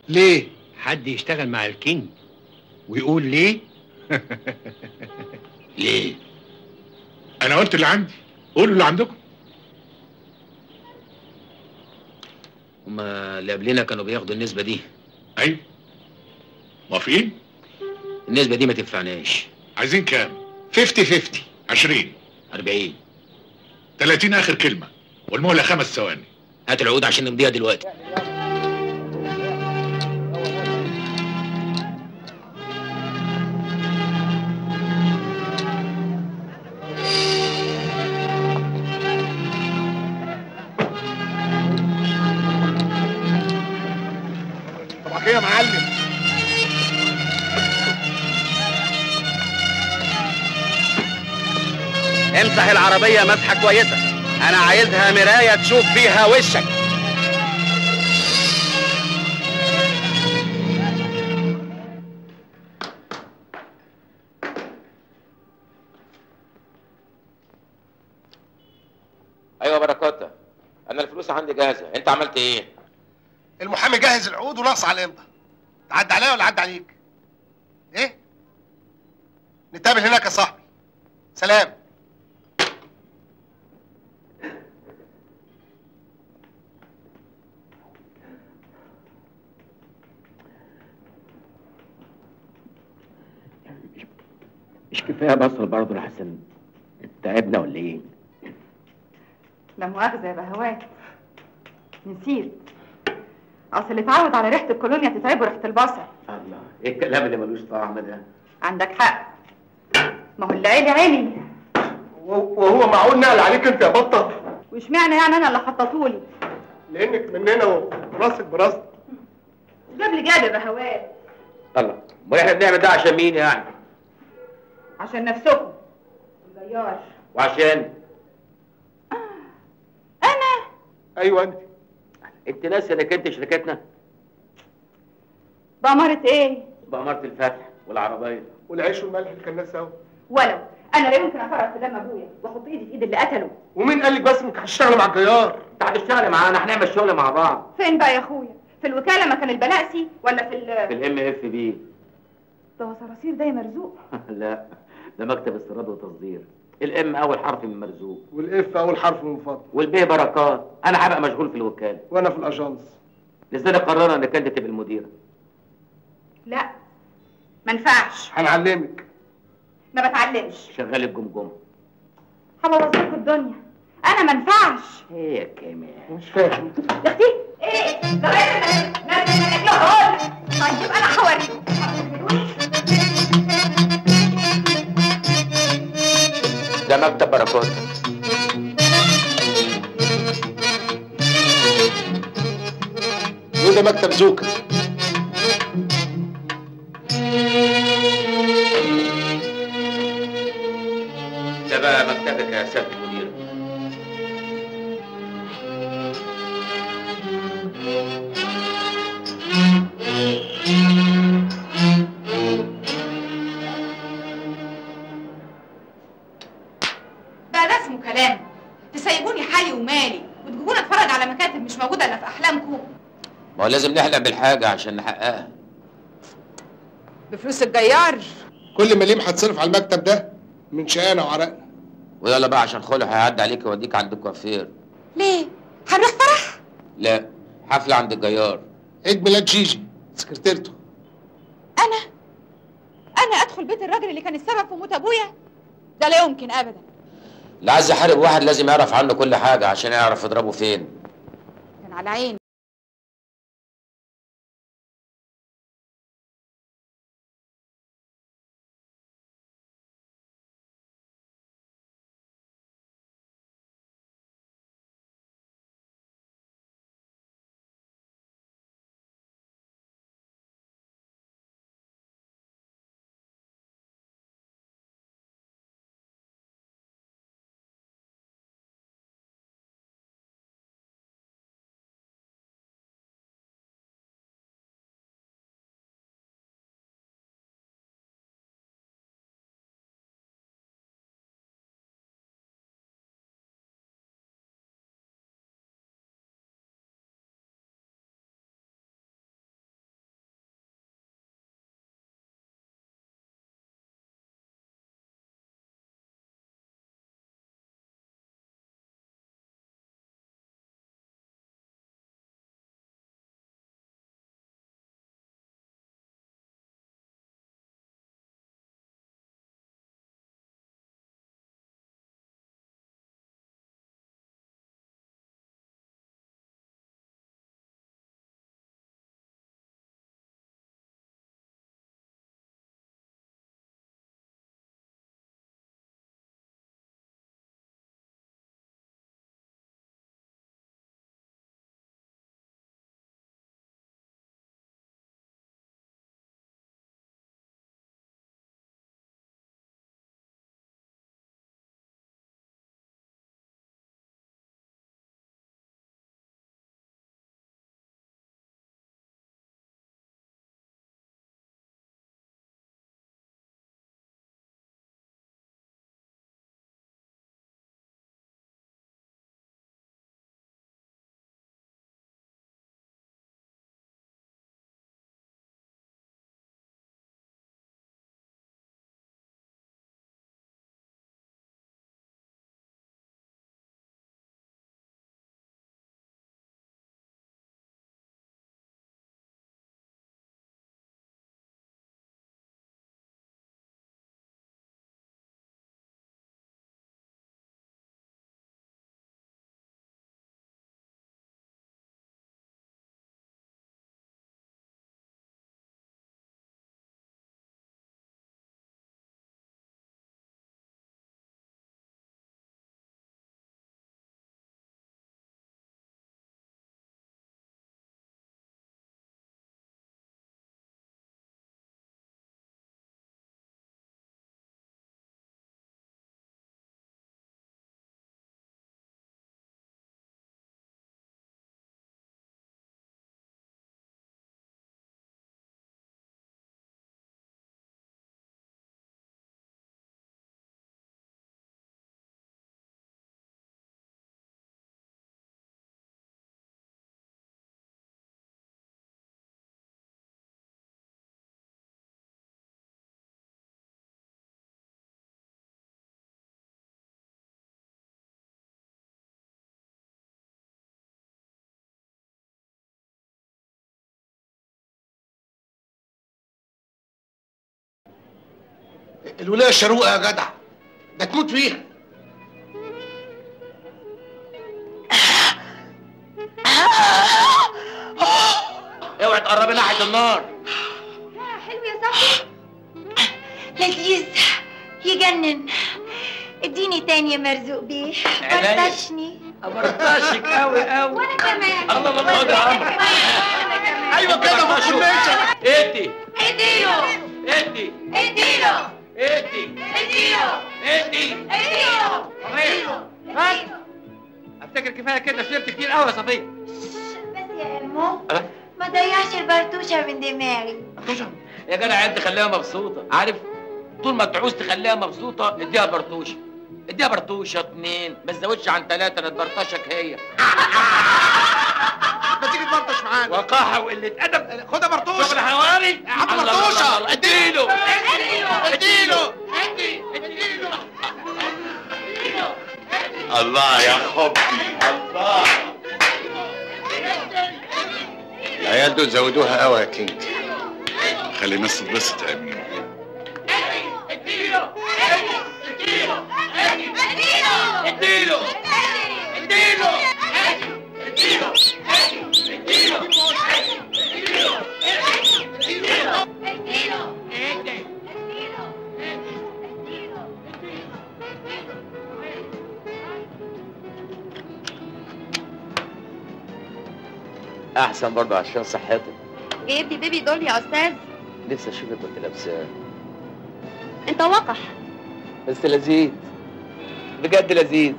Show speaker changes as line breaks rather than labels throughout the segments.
ليه
حد يشتغل مع الكينج ويقول ليه
ليه انا قلت اللي عندي قولوا اللي عندكم
هما اللي قبلنا كانوا بياخدوا النسبة دي
ايوه موافقين
النسبة دي ما تنفعناش
عايزين كام
50 50
20
40
30 اخر كلمه والمهله خمس ثواني
هات العقود عشان نمضيها دلوقتي
طبعا يا معلم
امسح العربية مسحة كويسة أنا عايزها مراية تشوف فيها وشك
ايوه بركاته انا الفلوس عندي جاهزه انت عملت ايه
المحامي جهز العقود ونقص على الامضه تعدي عليا ولا عدى عليك ايه نتقابل هناك يا صاحبي سلام
مش كفايه بصل برضه لحسن تعبنا ولا ايه
لا مؤاخذة يا بهوات نسيت أصل اللي اتعود على ريحة الكولونيا تتعبه ريحة البصل
الله ايه الكلام اللي ملوش طعم ده
عندك حق ما هو اللي عيلي عيلي
وهو معقول نقل عليك انت يا بطه
واشمعنى يعني أنا اللي حطيتهولي
لانك مننا وراسك براسك
جاب لي جاد يا بهوات
الله امال احنا بنعمل ده عشان مين يعني
عشان نفسكم الجيار
وعشان
أنا
ايوه انت
انت ناسي انك انت شركتنا
بأمارة إيه؟
بأمارة الفتح والعربية
والعيش والملح اللي كان سوا
ولو أنا لا يمكن أفرط في دم أبويا وأحط إيدي في إيد اللي قتله
ومين قال لك بس انك هتشتغل مع الجيار
انت هتشتغل معانا هنعمل شغل مع بعض
فين بقى يا أخويا؟ في الوكالة مكان البلاسي ولا في ال
في الام اف بي
ده هو صراصير ده مرزوق
لا ده مكتب استيراد وتصدير الام اول حرف من مرزوق
والاف اول حرف من فضل
والبي بركات انا هبقى مشغول في الوكاله
وانا في الاجانس
لذلك قررنا انك انت تبقى المديره
لا ما ينفعش
هنعلمك
ما بتعلمش
شغال الجمجمه
هبوظ لكم الدنيا انا ما ينفعش
ايه يا كمان
مش فاهم
يا اختي ايه ده غير نرجع ناكله طيب انا هوريكم
ده مكتب بركات
وده مكتب زوكا
ده بقى مكتبك يا سياده المدير
بقى ده اسمه كلام تسيبوني حالي ومالي وتجيبوني اتفرج على مكاتب مش موجوده الا في احلامكم
ما هو لازم نحلم بالحاجه عشان نحققها
بفلوس الجيار
كل مليم هتصرف على المكتب ده من شقانا وعرقنا
ويلا بقى عشان خلع هيعدي عليك يوديك عند الكوافير
ليه هنروح فرح
لا حفله عند الجيار
عيد ميلاد جيجي سكرتيرته
انا انا ادخل بيت الراجل اللي كان السبب في موت ابويا ده لا يمكن ابدا
اللي عايز يحارب واحد لازم يعرف عنه كل حاجه عشان يعرف يضربه فين
كان على عيني
الولايه الشروقه يا جدع ده تموت فيها
اوعي تقربي ناحيه النار
حلو يا صاحبي لذيذ يجنن اديني تاني يا مرزوق بيه
عينيا.
برطشني
برطشك قوي قوي
وانا كمان
الله الله الله ده عمرو
ايوه كده ما تكملش
ادي
اديله
ادي
اديله
ادي
اديله
ادي
اديله
صفية بس افتكر كفايه كده شربت كتير قوي يا صفية
بس يا امو
أه؟
ما ضيعش البرتوشه من دماغي
يا جدع انت خليها مبسوطه عارف طول ما تعوز تخليها مبسوطه اديها برطوشه اديها برطوشه اتنين ما تزودش عن ثلاثه لا تبرطشك هي
ما تيجي تبرطش معانا
وقاحه وقله ادب
خدها برطوش
شغل حواري
يا عم
الله، الله،
برطوشة.
الله، اديله
اديله
الله يا حبي الله
العيال دول زودوها قوي يا كينج
خلي الناس تتبسط يا امين
اديله اديله اديله احسن برضه عشان صحتك
جايب لي بيبي دول يا استاذ
لسه اشوفك كنت لابساه
انت وقح
بس لذيذ بجد لذيذ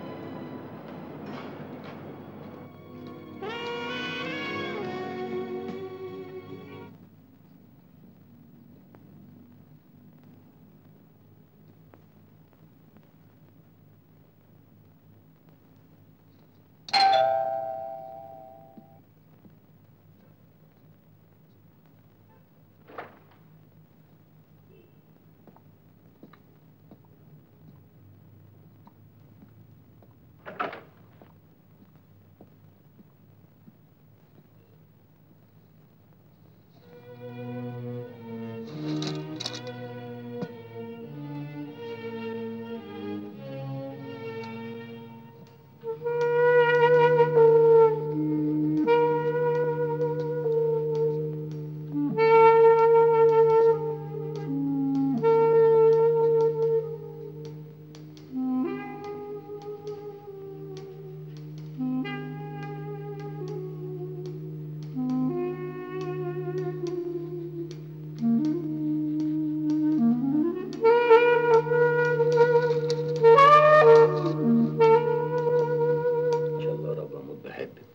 ان شاء الله يا رب اموت بحبك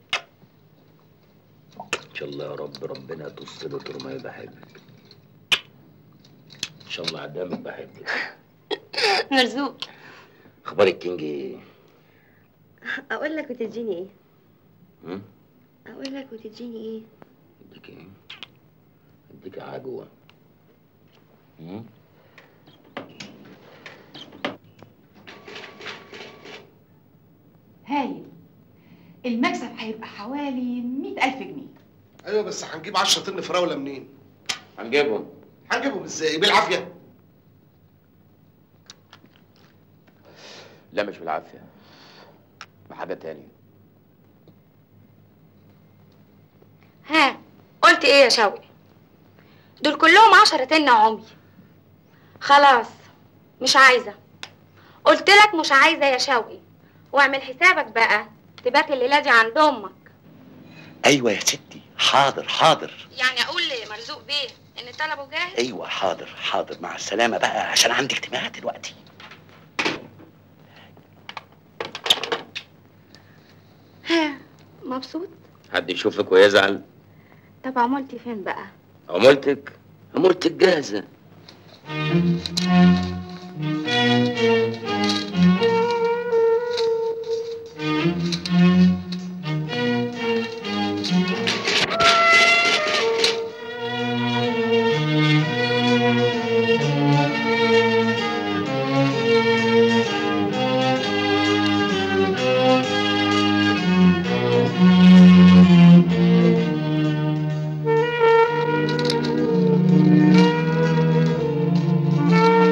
ان شاء الله يا رب ربنا تصل طول ما بحبك ان شاء الله عدامك بحبك
مرزوق
اخبار الكينج ايه
اقول لك وتديني ايه
هم؟
اقول لك وتديني ايه
اديك ايه اديك عجوه هم؟
هايل المكسب هيبقى حوالي مئة ألف جنيه
ايوه بس هنجيب 10 طن فراوله منين؟
هنجيبهم
هنجيبهم ازاي؟ بالعافيه
لا مش بالعافيه بحاجه تانية
ها قلت ايه يا شوقي دول كلهم عشرة تن عمي خلاص مش عايزة قلت لك مش عايزة يا شوقي واعمل حسابك بقى تبات الليلة دي عند امك
ايوه يا ستي حاضر حاضر
يعني اقول لمرزوق بيه ان طلبه جاهز
ايوه حاضر حاضر مع السلامه بقى عشان عندي اجتماع دلوقتي
ها مبسوط
حد يشوفك ويزعل
طب عملتي فين بقى
عمولتك عمولتك جاهزه
ها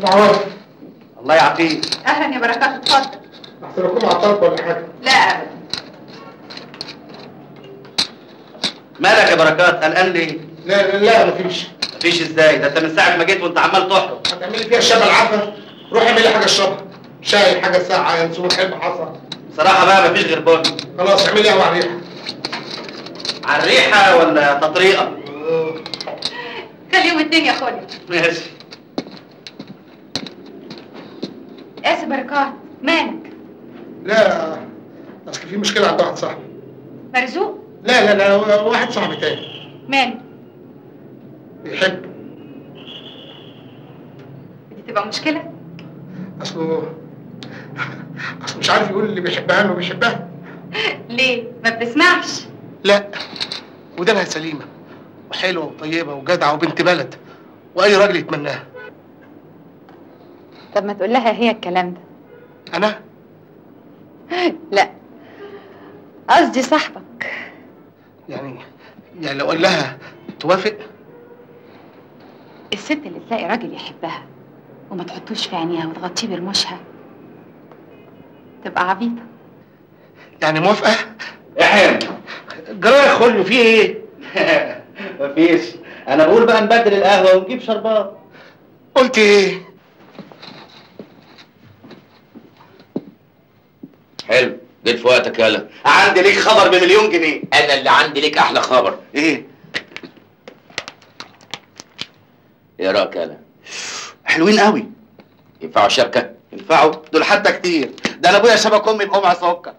معوض
الله يعافيك
اهلا يا بركات اتفضل
احسن اكون عطلت ولا حاجه
لا ابدا
مالك يا بركات قلقان ليه؟
لا لا لا مفيش
مفيش ازاي ده انت من ساعه ما جيت وانت عمال تحرق
هتعملي فيها الشبه العفه روح اعملي حاجه اشربها شاي حاجه ساقعه ينسون حلم حصى
بصراحه بقى مفيش غير بن
خلاص اعملي قهوه على الريحه
على الريحه ولا تطريقه؟
خليهم اتنين يا خولي
ماشي
اسف بركات مالك
لا اصل في مشكله عند واحد صاحبي
مرزوق
لا لا لا واحد صاحبي تاني
مالك
بيحب
دي تبقى مشكله
اصله اصله مش عارف يقول اللي بيحبها انه بيحبها
ليه ما بتسمعش
لا ودانها سليمه وحلوه وطيبه وجدعه وبنت بلد واي راجل يتمناها
طب ما تقول لها هي الكلام ده
انا
لا قصدي صاحبك
يعني يعني لو قال لها توافق
الست اللي تلاقي راجل يحبها وما تحطوش في عينيها وتغطيه برموشها تبقى عبيطه
يعني موافقه
احم
جرايه خلو في ايه
مفيش انا بقول بقى نبدل القهوه ونجيب شربات
قلت ايه
حلو جيت في وقتك يالا
عندي ليك خبر بمليون جنيه
انا اللي عندي ليك احلى خبر
ايه
ايه رايك يالا
حلوين قوي
ينفعوا شبكه
ينفعوا دول حتى كتير ده انا ابويا شبك امي بقمع سكر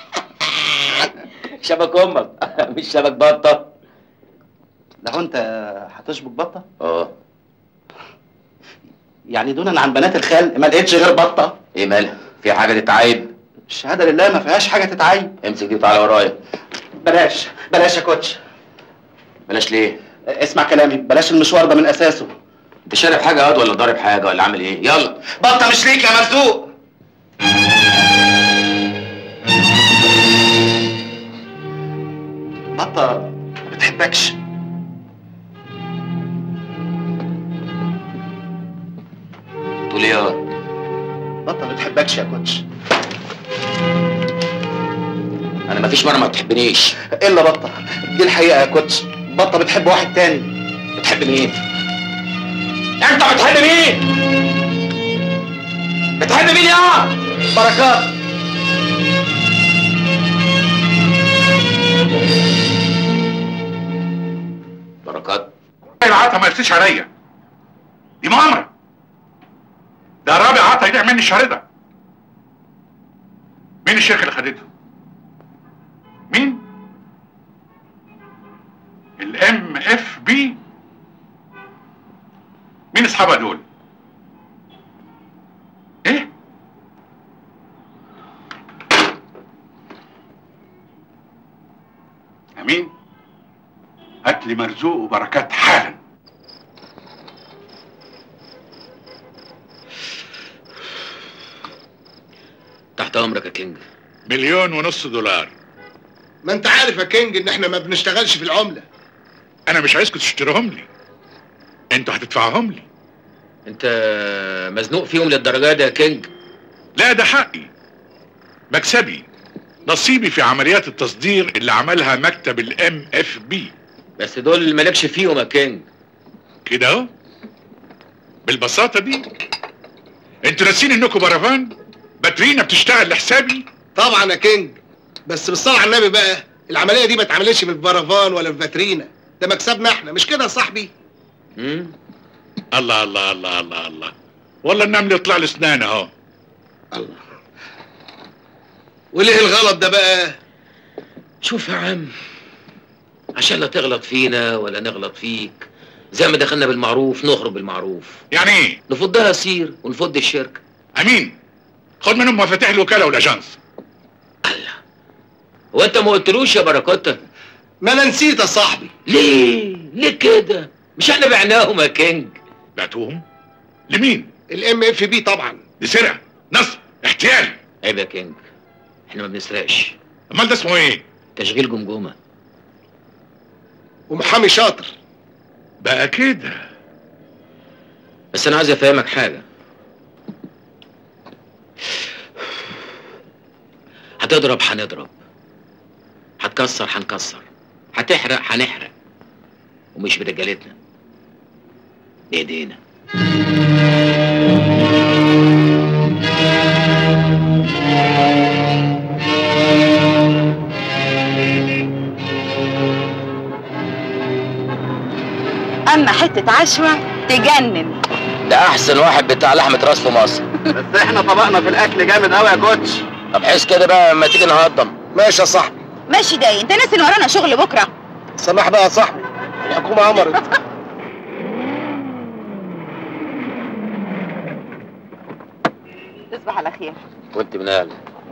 شبك امك مش شبك بطه
ده هو انت هتشبك بطه
اه
يعني دونا عن بنات الخال ما لقيتش غير بطه
ايه مالها في حاجه تتعيب
الشهاده لله ما فيهاش حاجه تتعين
امسك دي وتعالى ورايا
بلاش بلاش يا كوتش
بلاش ليه
اسمع كلامي بلاش المشوار ده من اساسه
انت شارب حاجه ياض ولا ضارب حاجه ولا عامل ايه يلا
بطه مش ليك يا مرزوق بطه ما بتحبكش
تقول ايه ياض
بطه ما بتحبكش يا كوتش
انا مفيش مره ما بتحبنيش
الا بطه دي الحقيقه يا كوتش بطه بتحب واحد تاني
بتحب مين انت بتحب مين بتحب مين يا
بركات
بركات
العطا ما قلتش عليا دي مؤامره ده رابع عطا يضيع مني الشهر ده مين الشركه اللي خدته مين الام اف بي مين اصحابها دول ايه امين هات لي مرزوق وبركات حالا
تحت امرك يا كينج
مليون ونص دولار
ما انت عارف يا كينج ان احنا ما بنشتغلش في العمله
انا مش عايزكم تشتريهم لي انتوا هتدفعهم لي
انت مزنوق فيهم للدرجه دي يا كينج
لا ده حقي مكسبي نصيبي في عمليات التصدير اللي عملها مكتب الام اف بي
بس دول مالكش فيهم يا كينج
كده اهو بالبساطة دي انتوا ناسين انكم برافان باترينا بتشتغل لحسابي
طبعا يا كينج بس بالصلاه على النبي بقى العمليه دي ما اتعملتش في البرافان ولا في فاترينا ده مكسبنا احنا مش كده يا صاحبي
امم
الله الله الله الله الله والله النمل يطلع له اسنان اهو
الله وليه الغلط ده بقى
شوف يا عم عشان لا تغلط فينا ولا نغلط فيك زي ما دخلنا بالمعروف نخرج بالمعروف
يعني ايه
نفضها سير ونفض الشركه
امين خد منهم مفاتيح الوكاله والاجانس
الله هو انت ما قلتلوش يا بركات
ما انا نسيت يا صاحبي
ليه ليه كده مش احنا بعناهم يا كينج
بعتوهم لمين
الام اف بي طبعا
دي سرقه نصب احتيال
عيب يا كينج احنا ما بنسرقش
امال ده اسمه ايه
تشغيل جمجمه
ومحامي شاطر
بقى كده
بس انا عايز افهمك حاجه هتضرب هنضرب هتكسر هنكسر هتحرق هنحرق ومش برجالتنا بايدينا
اما حته عشوه تجنن
ده احسن واحد بتاع لحمه راس في مصر
بس احنا طبقنا في الاكل جامد قوي يا كوتش
طب حس كده بقى لما تيجي نهضم
ماشي يا صاحبي
ماشي داي انت ناسي ان ورانا شغل بكره
سماح بقى يا صاحبي الحكومه امرت
تصبح على خير
وانت من اهل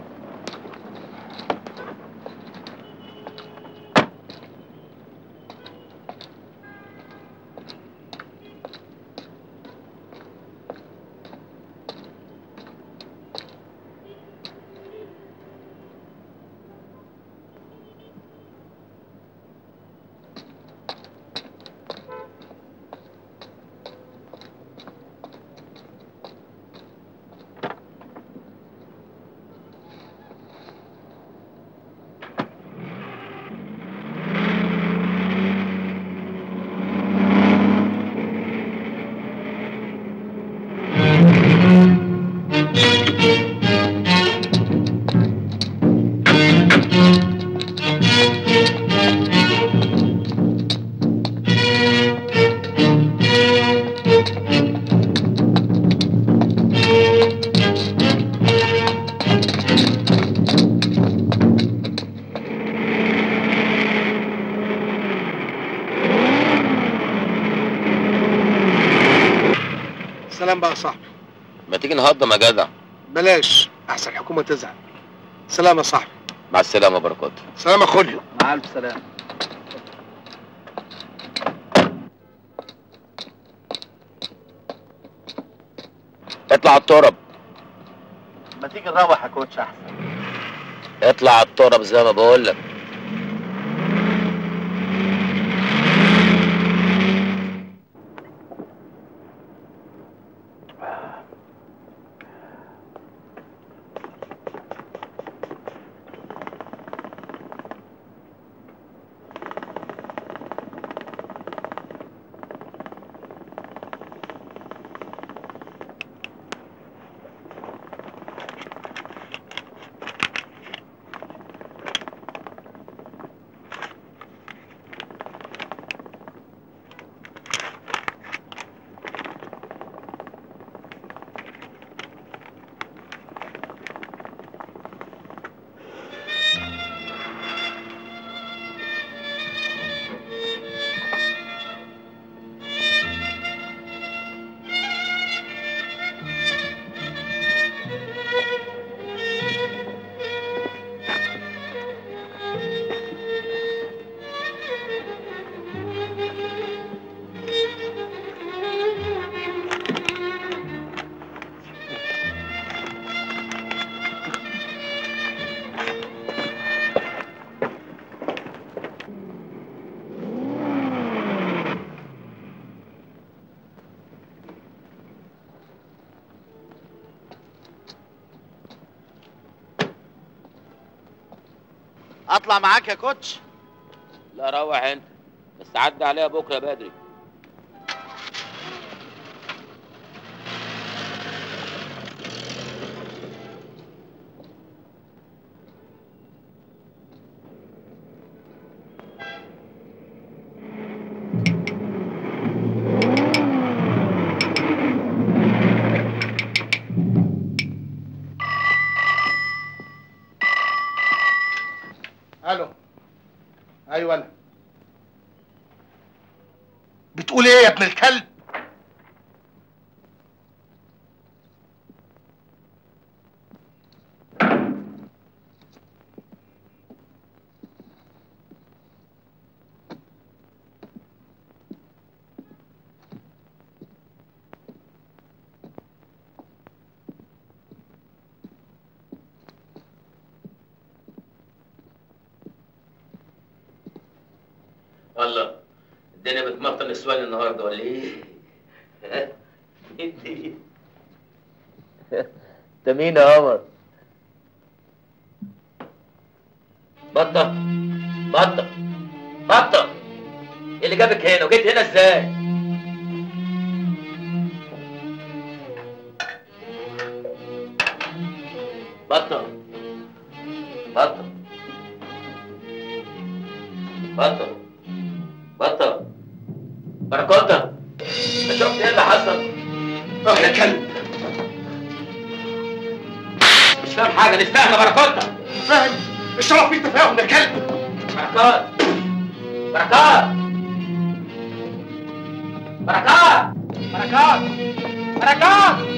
سلام بقى يا صاحبي
ما تيجي نهضم يا جدع
بلاش احسن الحكومه تزعل سلام يا صاحبي
مع السلامه بركات
سلام يا خوليو
مع الف سلامه
اطلع على الترب
ما تيجي نروح يا كوتش احسن
اطلع على الترب زي ما بقول لك
اطلع معاك يا كوتش
لا روح انت بس عدى عليها بكره بدري
الو ايوه انا بتقول ايه يا ابن الكلب
والله الدنيا بتمطر نسوان النهارده ولا ايه؟ ها؟ انت مين؟ انت مين يا قمر؟ بطة بطة بطة إيه اللي جابك هنا وجيت هنا ازاي؟ بطة بطة بطة بطة بركوتة انت شفت ايه اللي حصل؟
اه يا كلب
مش فاهم حاجة مش فاهم يا بركوتة
فاهم الشرف فيه تفاهم يا كلب
بركات بركات بركات بركات بركات